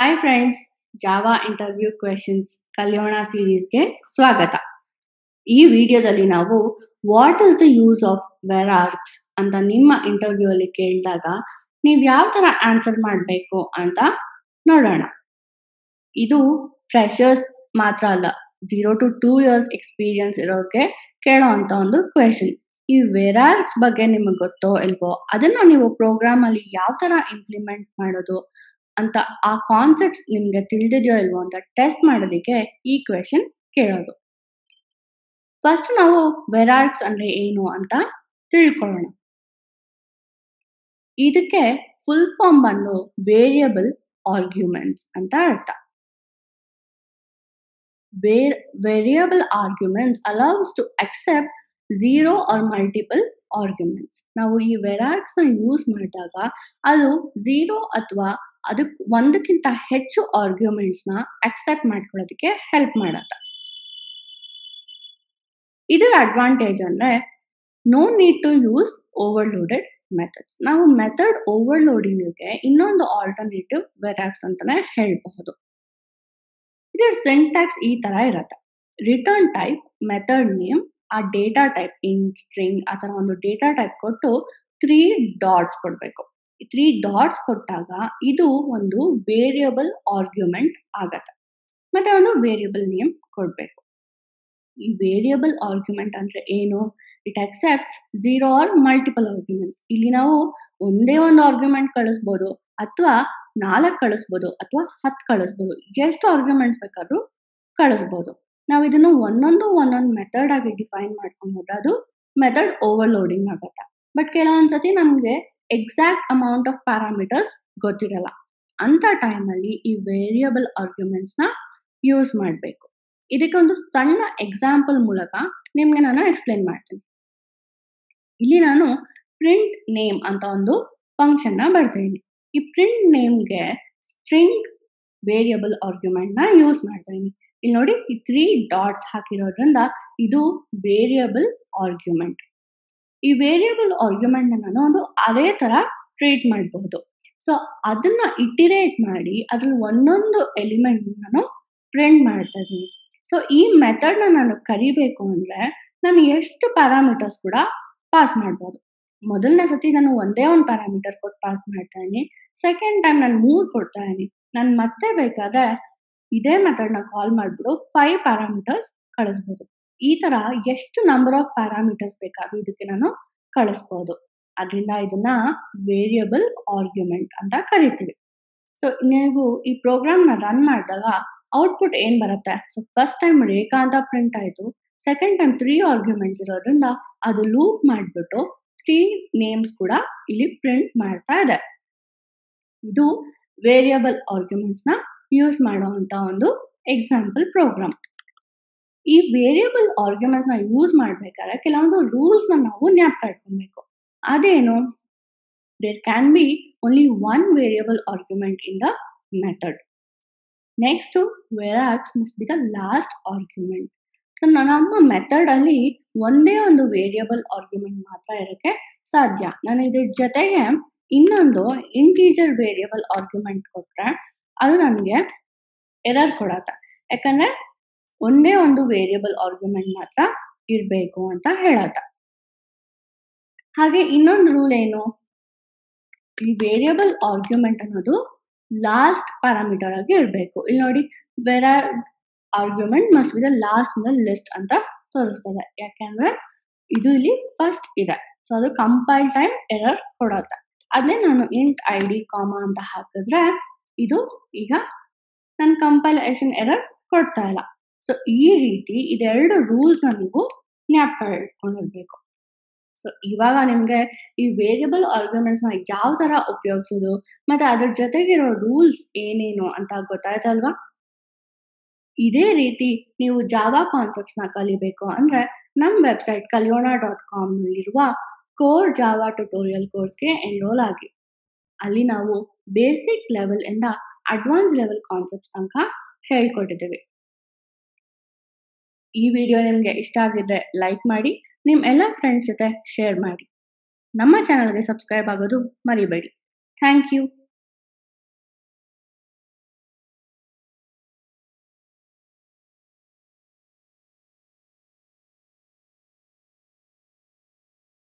hi friends Java interview questions ಕಲ್ಯೋಣ ಸೀರೀಸ್ಗೆ ಸ್ವಾಗತ ಈ ವಿಡಿಯೋದಲ್ಲಿ ನಾವು what is the use of varargs ಅಂತ ನಿಮ್ಮ ಇಂಟರ್ವ್ಯೂ ಅಲ್ಲಿ ಕೇಳಿದಾಗ ನೀವು ಯಾವ ತರ ಆನ್ಸರ್ ಮಾಡಬೇಕು ಅಂತ ನೋಡೋಣ ಇದು ಫ್ರೆಶರ್ಸ್ ಮಾತ್ರ ಅಲ್ಲ zero to two years experience ಇರೋರಿಗೆ ಕೇಳೋ ಅಂತ ಒಂದು ಕ್ವೆಶನ್ ಈ ವೆರಾರ್ಕ್ಸ್ ಬಗ್ಗೆ ನಿಮಗೆ ಗೊತ್ತೋ ಇಲ್ವೋ ಅದನ್ನ ನೀವು ಪ್ರೋಗ್ರಾಮ್ ಅಲ್ಲಿ ಯಾವ ತರ ಇಂಪ್ಲಿಮೆಂಟ್ ಮಾಡೋದು ಅಂತ ಆ ಕಾನ್ಸೆಪ್ಟ್ಸ್ ನಿಮ್ಗೆ ತಿಳಿದಿದೆಯೋ ಇಲ್ವೋ ಅಂತ ಟೆಸ್ಟ್ ಮಾಡೋದಕ್ಕೆ ಈ ಕ್ವೆಶನ್ ಕೇಳೋದು ಫಸ್ಟ್ ನಾವು ವೆರಾರ್ಕ್ಸ್ ಅಂದ್ರೆ ಏನು ಅಂತ ತಿಳ್ಕೊಳ್ಳೋಣ ಇದಕ್ಕೆ ಫುಲ್ ಫಾರ್ಮ್ ಬಂದು ವೇರಿಯಬಲ್ ಆರ್ಗ್ಯುಮೆಂಟ್ಸ್ ಅಂತ ಅರ್ಥ variable arguments allows to accept zero or multiple arguments ನಾವು ಈ ವೆರಾರ್ಕ್ಸ್ ನ ಯೂಸ್ ಮಾಡಿದಾಗ ಅದು ಝೀರೋ ಅಥವಾ ಅದಕ್ಕೆ ಒಂದಕ್ಕಿಂತ ಹೆಚ್ಚು ಆರ್ಗ್ಯುಮೆಂಟ್ಸ್ ನ ಅಕ್ಸೆಪ್ಟ್ ಮಾಡ್ಕೊಳ್ಳೋದಕ್ಕೆ ಹೆಲ್ಪ್ ಮಾಡತ್ತೆ ಇದರ ಅಡ್ವಾಂಟೇಜ್ ಅಂದ್ರೆ no need to use overloaded methods ನಾವು ಮೆಥಡ್ ಓವರ್ಲೋಡಿಂಗ್ಗೆ ಇನ್ನೊಂದು ಆಲ್ಟರ್ನೇಟಿವ್ ವೆರಾಕ್ಸ್ ಅಂತಾನೆ ಹೇಳಬಹುದು ಇದರ ಸಿಂಟ್ಯಾಕ್ಸ್ ಈ ತರ ಇರತ್ತೆ ರಿಟರ್ನ್ ಟೈಪ್ ಮೆಥಡ್ ನೇಮ್ ಆ ಡೇಟಾ ಟೈಪ್ ಇನ್ ಸ್ಟ್ರಿಂಗ್ ಆ ತರ ಒಂದು ಡೇಟಾ ಟೈಪ್ ಕೊಟ್ಟು ತ್ರೀ ಡಾಟ್ಸ್ ಕೊಡ್ಬೇಕು ಈ ತ್ರೀ ಡಾಟ್ಸ್ ಕೊಟ್ಟಾಗ ಇದು ಒಂದು ವೇರಿಯಬಲ್ ಆರ್ಗ್ಯುಮೆಂಟ್ ಆಗತ್ತೆ ಮತ್ತೆ ಒಂದು ವೇರಿಯಬಲ್ ನೇಮ್ ಕೊಡ್ಬೇಕು ಈ ವೇರಿಯಬಲ್ ಆರ್ಗ್ಯುಮೆಂಟ್ ಅಂದ್ರೆ ಏನು it accepts zero or multiple arguments ಇಲ್ಲಿ ನಾವು ಒಂದೇ ಒಂದು ಆರ್ಗ್ಯುಮೆಂಟ್ ಕಳಿಸ್ಬೋದು ಅಥವಾ ನಾಲ್ಕು ಕಳಿಸ್ಬೋದು ಅಥವಾ ಹತ್ತು ಕಳಿಸ್ಬೋದು ಎಷ್ಟು ಆರ್ಗ್ಯುಮೆಂಟ್ಸ್ ಬೇಕಾದ್ರೂ ಕಳಿಸ್ಬೋದು ನಾವು ಇದನ್ನು ಒಂದೊಂದು ಒಂದೊಂದು ಮೆಥಡ್ ಆಗಿ ಡಿಫೈನ್ ಮಾಡ್ಕೊಂಡು ಹೋದ್ರೆ ಅದು ಮೆಥಡ್ ಓವರ್ಲೋಡಿಂಗ್ ಆಗುತ್ತೆ ಬಟ್ ಕೆಲವೊಂದ್ಸತಿ ನಮಗೆ ಎಕ್ಸಾಕ್ಟ್ ಅಮೌಂಟ್ ಆಫ್ ಪ್ಯಾರಾಮೀಟರ್ಸ್ ಗೊತ್ತಿರಲ್ಲ ಅಂತ ಟೈಮಲ್ಲಿ ಈ ವೇರಿಯಬಲ್ ಆರ್ಗ್ಯುಮೆಂಟ್ಸ್ನ ಯೂಸ್ ಮಾಡಬೇಕು ಇದಕ್ಕೆ ಒಂದು ಸಣ್ಣ ಎಕ್ಸಾಂಪಲ್ ಮೂಲಕ ನಿಮ್ಗೆ ನಾನು ಎಕ್ಸ್ಪ್ಲೇನ್ ಮಾಡ್ತೀನಿ ಇಲ್ಲಿ ನಾನು ಪ್ರಿಂಟ್ ನೇಮ್ ಅಂತ ಒಂದು ಫಂಕ್ಷನ್ನ ಬರ್ತೀನಿ ಈ ಪ್ರಿಂಟ್ ನೇಮ್ಗೆ ಸ್ಟ್ರಿಂಗ್ ವೇರಿಯಬಲ್ ಆರ್ಗ್ಯುಮೆಂಟ್ನ ಯೂಸ್ ಮಾಡ್ತಾ ಇದೀನಿ ಇಲ್ಲಿ ನೋಡಿ ಈ ತ್ರೀ ಡಾಟ್ಸ್ ಹಾಕಿರೋದ್ರಿಂದ ಇದು ವೇರಿಯಬಲ್ ಆರ್ಗ್ಯುಮೆಂಟ್ ಈ ವೇರಿಯಬಲ್ ಆರ್ಗ್ಯುಮೆಂಟ್ ನಾನು ಒಂದು ಅದೇ ತರ ಟ್ರೀಟ್ ಮಾಡಬಹುದು ಸೊ ಅದನ್ನ ಇಟಿರೇಟ್ ಮಾಡಿ ಅದ್ರಲ್ಲಿ ಒಂದೊಂದು ಎಲಿಮೆಂಟ್ ನಾನು ಪ್ರಿಂಟ್ ಮಾಡ್ತಾ ಇದ್ದೀನಿ ಸೊ ಈ ಮೆಥಡ್ನ ನಾನು ಕರಿಬೇಕು ಅಂದ್ರೆ ನಾನು ಎಷ್ಟು ಪ್ಯಾರಾಮೀಟರ್ಸ್ ಕೂಡ ಪಾಸ್ ಮಾಡ್ಬೋದು ಮೊದಲನೇ ಸತಿ ನಾನು ಒಂದೇ ಒಂದು ಪ್ಯಾರಾಮೀಟರ್ ಕೊಟ್ಟು ಪಾಸ್ ಮಾಡ್ತಾ ಇದೀನಿ ಸೆಕೆಂಡ್ ಟೈಮ್ ನಾನು ಮೂರು ಕೊಡ್ತಾ ಇದೀನಿ ನಾನು ಮತ್ತೆ ಬೇಕಾದ್ರೆ ಇದೇ ಮೆಥಡ್ನ ಕಾಲ್ ಮಾಡಿಬಿಟ್ಟು ಫೈವ್ ಪ್ಯಾರಾಮೀಟರ್ಸ್ ಕಳಿಸ್ಬೋದು ಈ ತರ ಎಷ್ಟು ನಂಬರ್ ಆಫ್ ಪ್ಯಾರಾಮೀಟರ್ಸ್ ಬೇಕಾದ್ರೂ ಇದಕ್ಕೆ ನಾನು ಕಳಿಸ್ಬೋದು ಅದರಿಂದ ಇದನ್ನ ವೇರಿಯಬಲ್ ಆರ್ಗ್ಯುಮೆಂಟ್ ಅಂತ ಕರಿತೀವಿ ಸೊ ನೀವು ಈ ಪ್ರೋಗ್ರಾಮ್ನ ರನ್ ಮಾಡಿದಾಗ ಔಟ್ಪುಟ್ ಏನ್ ಬರುತ್ತೆ ಸೊ ಫಸ್ಟ್ ಟೈಮ್ ರೇಖಾ ಅಂತ ಪ್ರಿಂಟ್ ಆಯ್ತು ಸೆಕೆಂಡ್ ಟೈಮ್ ತ್ರೀ ಆರ್ಗ್ಯುಮೆಂಟ್ಸ್ ಇರೋದ್ರಿಂದ ಅದು ಲೂಪ್ ಮಾಡಿಬಿಟ್ಟು ತ್ರೀ ನೇಮ್ಸ್ ಕೂಡ ಇಲ್ಲಿ ಪ್ರಿಂಟ್ ಮಾಡ್ತಾ ಇದೆ ಇದು ವೇರಿಯಬಲ್ ಆರ್ಗ್ಯುಮೆಂಟ್ಸ್ ನ ಯೂಸ್ ಮಾಡುವಂತ ಒಂದು ಎಕ್ಸಾಂಪಲ್ ಪ್ರೋಗ್ರಾಮ್ ಈ ವೇರಿಯಬಲ್ ಆರ್ಗ್ಯುಮೆಂಟ್ಸ್ ನ ಯೂಸ್ ಮಾಡ್ಬೇಕಾದ್ರೆ ಕೆಲವೊಂದು ರೂಲ್ಸ್ ನ ನಾವು ಜ್ಞಾಪಕ ಇಟ್ಕೊಬೇಕು ಅದೇನು there can be only one variable argument in the method next varargs must be the last argument ನಮ್ಮ ಮೆಥಡ್ ಅಲ್ಲಿ ಒಂದೇ ಒಂದು ವೇರಿಯಬಲ್ ಆರ್ಗ್ಯುಮೆಂಟ್ ಮಾತ್ರ ಇರೋಕ್ಕೆ ಸಾಧ್ಯ ನಾನು ಇದ್ರ ಜೊತೆಗೆ ಇನ್ನೊಂದು ಇಂಟೀಜರ್ ವೇರಿಯಬಲ್ ಆರ್ಗ್ಯುಮೆಂಟ್ ಕೊಟ್ರೆ ಅದು ನನಗೆ ಎರರ್ ಕೊಡತ್ತೆ ಯಾಕಂದ್ರೆ ಒಂದೇ ಒಂದು ವೇರಿಯಬಲ್ ಆರ್ಗ್ಯುಮೆಂಟ್ ಮಾತ್ರ ಇರಬೇಕು ಅಂತ ಹೇಳತ್ತ ಹಾಗೆ ಇನ್ನೊಂದು ರೂಲ್ ಏನು ಈ ವೇರಿಯಬಲ್ ಆರ್ಗ್ಯುಮೆಂಟ್ ಅನ್ನೋದು ಲಾಸ್ಟ್ ಪ್ಯಾರಾಮೀಟರ್ ಆಗಿ ಇರಬೇಕು ಇಲ್ಲಿ ನೋಡಿ ಬೇರೆ argument must be the last in the list ಅಂತ ತೋರಿಸ್ತದೆ ಯಾಕೆಂದ್ರೆ ಇದು ಇಲ್ಲಿ ಫಸ್ಟ್ ಇದೆ ಸೊ ಅದು ಕಂಪೈಲ್ ಟೈಮ್ ಎರರ್ ಕೊಡತ್ತೆ ಅದೇ ನಾನು ಇಂಟ್ ಐ ಡಿ ಕಾಮ ಅಂತ ಹಾಕಿದ್ರೆ ಇದು ಈಗ ನನ್ನ ಕಂಪೈಲೇಷನ್ ಎರರ್ ಕೊಡ್ತಾ ಇಲ್ಲ ಸೊ ಈ ರೀತಿ ಇದೆರಡು ರೂಲ್ಸ್ನ ನೀವು ಜ್ಞಾಪಕ ಇಟ್ಕೊಂಡಿರ್ಬೇಕು ಸೊ ಇವಾಗ ನಿಮಗೆ ಈ ವೇರಿಯಬಲ್ ಆರ್ಗ್ಯುಮೆಂಟ್ಸ್ನ ಯಾವ ತರ ಉಪಯೋಗಿಸೋದು ಮತ್ತೆ ಅದ್ರ ಜೊತೆಗಿರೋ ರೂಲ್ಸ್ ಏನೇನು ಅಂತ ಗೊತ್ತಾಯ್ತಲ್ವಾ ಇದೇ ರೀತಿ ನೀವು ಜಾವಾ ಕಾನ್ಸೆಪ್ಟ್ಸ್ನ ಕಲಿಬೇಕು ಅಂದ್ರೆ ನಮ್ಮ ವೆಬ್ಸೈಟ್ ಕಲಿಯೋಣ ಡಾಟ್ ಕಾಮ್ ನಲ್ಲಿರುವ ಕೋರ್ ಜಾವಾ ಟ್ಯುಟೋರಿಯಲ್ ಕೋರ್ಸ್ಗೆ ಎನ್ರೋಲ್ ಆಗಿ ಅಲ್ಲಿ ನಾವು ಬೇಸಿಕ್ ಲೆವೆಲ್ ಇಂದ ಅಡ್ವಾನ್ಸ್ ಲೆವೆಲ್ ಕಾನ್ಸೆಪ್ಟ್ಸ್ ತನಕ ಹೇಳ್ಕೊಟ್ಟಿದ್ದೀವಿ ಈ ವಿಡಿಯೋ ನಿಮಗೆ ಇಷ್ಟ ಆಗಿದ್ರೆ ಲೈಕ್ ಮಾಡಿ ನಿಮ್ಮ ಎಲ್ಲ ಫ್ರೆಂಡ್ಸ್ ಜೊತೆ ಶೇರ್ ಮಾಡಿ ನಮ್ಮ ಚಾನಲ್ಗೆ ಸಬ್ಸ್ಕ್ರೈಬ್ ಆಗೋದು ಮರಿಬೇಡಿ ಥ್ಯಾಂಕ್ ಯು